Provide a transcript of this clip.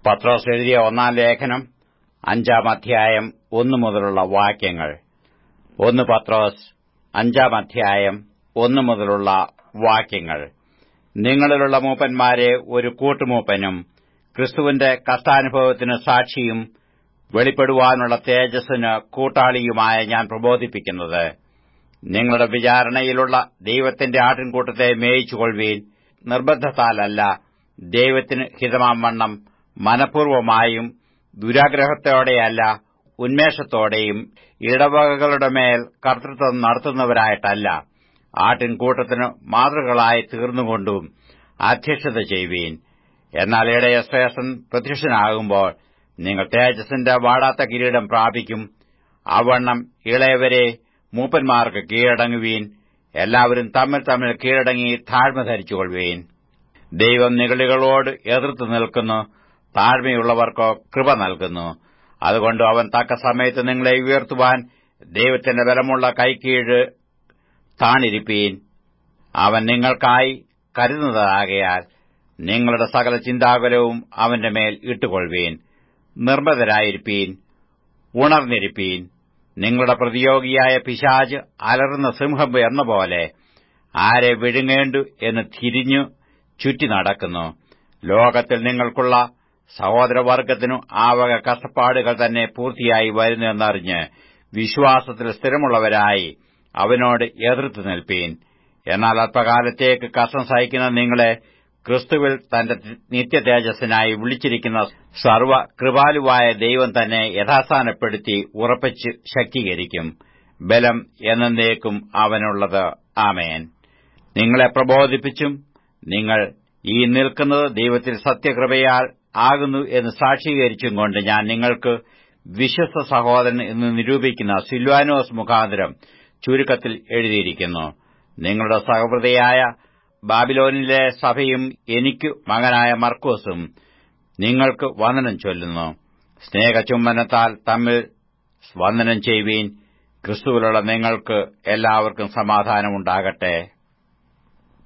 പത്രോസ് എഴുതിയ ഒന്നാം ലേഖനം അഞ്ചാം അധ്യായം ഒന്നു മുതലുള്ള വാക്യങ്ങൾ ഒന്ന് പത്രോസ് അഞ്ചാം അധ്യായം ഒന്നു മുതലുള്ള വാക്യങ്ങൾ നിങ്ങളിലുള്ള മൂപ്പന്മാരെ ഒരു കൂട്ടുമൂപ്പനും ക്രിസ്തുവിന്റെ കഷ്ടാനുഭവത്തിന് സാക്ഷിയും വെളിപ്പെടുവാനുള്ള തേജസ്സിന് കൂട്ടാളിയുമായ ഞാൻ പ്രബോധിപ്പിക്കുന്നത് നിങ്ങളുടെ വിചാരണയിലുള്ള ദൈവത്തിന്റെ ആട്ടിൻകൂട്ടത്തെ മേയിച്ചുകൊള്ളുവീൻ നിർബന്ധത്താലല്ല ദൈവത്തിന് ഹിതമാം വണ്ണം മനഃപൂർവമായും ദുരാഗ്രഹത്തോടെയല്ല ഉന്മേഷത്തോടെയും ഇടവകകളുടെ മേൽ കർത്തൃത്വം നടത്തുന്നവരായിട്ടല്ല ആട്ടിൻകൂട്ടത്തിന് മാതൃകളായി തീർന്നുകൊണ്ടും അധ്യക്ഷത ചെയ്യുവീൻ എന്നാൽ ഇടയശ്രേഷ്ഠൻ പ്രത്യക്ഷനാകുമ്പോൾ നിങ്ങൾ തേജസ്സിന്റെ വാടാത്ത കിരീടം പ്രാപിക്കും അവണ്ണം ഇളയവരെ മൂപ്പന്മാർക്ക് കീഴടങ്ങുവീൻ എല്ലാവരും തമ്മിൽ തമ്മിൽ കീഴടങ്ങി താഴ്മ ധരിച്ചുകൊള്ളുവീൻ ദൈവം നിഗളികളോട് എതിർത്ത് നിൽക്കുന്നു താഴ്മയുള്ളവർക്കോ കൃപ നൽകുന്നു അതുകൊണ്ട് അവൻ തക്ക സമയത്ത് നിങ്ങളെ ഉയർത്തുവാൻ ദൈവത്തിന്റെ ബലമുള്ള കൈക്കീഴ് താണിരിപ്പീൻ അവൻ നിങ്ങൾക്കായി കരുതുന്നതാകയാൽ നിങ്ങളുടെ സകല ചിന്താകുലവും അവന്റെ മേൽ ഇട്ടുകൊള്ളുവീൻ നിർമ്മതരായിരിപ്പീൻ ഉണർന്നിരിപ്പീൻ നിങ്ങളുടെ പ്രതിയോഗിയായ പിശാജ് അലറുന്ന സിംഹം എന്ന പോലെ ആരെ വിഴുങ്ങേണ്ടു എന്ന് തിരിഞ്ഞു ചുറ്റി നടക്കുന്നു ലോകത്തിൽ നിങ്ങൾക്കുള്ള സഹോദരവർഗത്തിനു ആ വക കഷ്ടപ്പാടുകൾ തന്നെ പൂർത്തിയായി വരുന്നു എന്നറിഞ്ഞ് വിശ്വാസത്തിൽ സ്ഥിരമുള്ളവരായി അവനോട് എതിർത്ത് നിൽപ്പീൻ എന്നാൽ അല്പകാലത്തേക്ക് കഷ്ടം സഹിക്കുന്ന നിങ്ങളെ ക്രിസ്തുവിൽ തന്റെ നിത്യതേജസ്സിനായി വിളിച്ചിരിക്കുന്ന സർവ കൃപാലുവായ ദൈവം തന്നെ യഥാസ്ഥാനപ്പെടുത്തി ഉറപ്പിച്ച് ശക്തീകരിക്കും ബലം എന്നേക്കും അവനുള്ളത് ആമേൻ നിങ്ങളെ പ്രബോധിപ്പിച്ചും നിങ്ങൾ ഈ നിൽക്കുന്നത് ദൈവത്തിൽ സത്യകൃപയാൽ ആകുന്നു എന്ന് സാക്ഷീകരിച്ചും കൊണ്ട് ഞാൻ നിങ്ങൾക്ക് വിശ്വസ്ത സഹോദരൻ എന്ന് നിരൂപിക്കുന്ന സിൽവാനോസ് മുഖാന്തരം ചുരുക്കത്തിൽ എഴുതിയിരിക്കുന്നു നിങ്ങളുടെ സഹൃദയായ ബാബിലോനിലെ സഭയും എനിക്കു മകനായ മർക്കോസും നിങ്ങൾക്ക് വന്ദനം ചൊല്ലുന്നു സ്നേഹചുംബനത്താൽ തമ്മിൽ വന്ദനം ചെയ്യുവീൻ ക്രിസ്തുവിലുള്ള നിങ്ങൾക്ക് എല്ലാവർക്കും സമാധാനമുണ്ടാകട്ടെ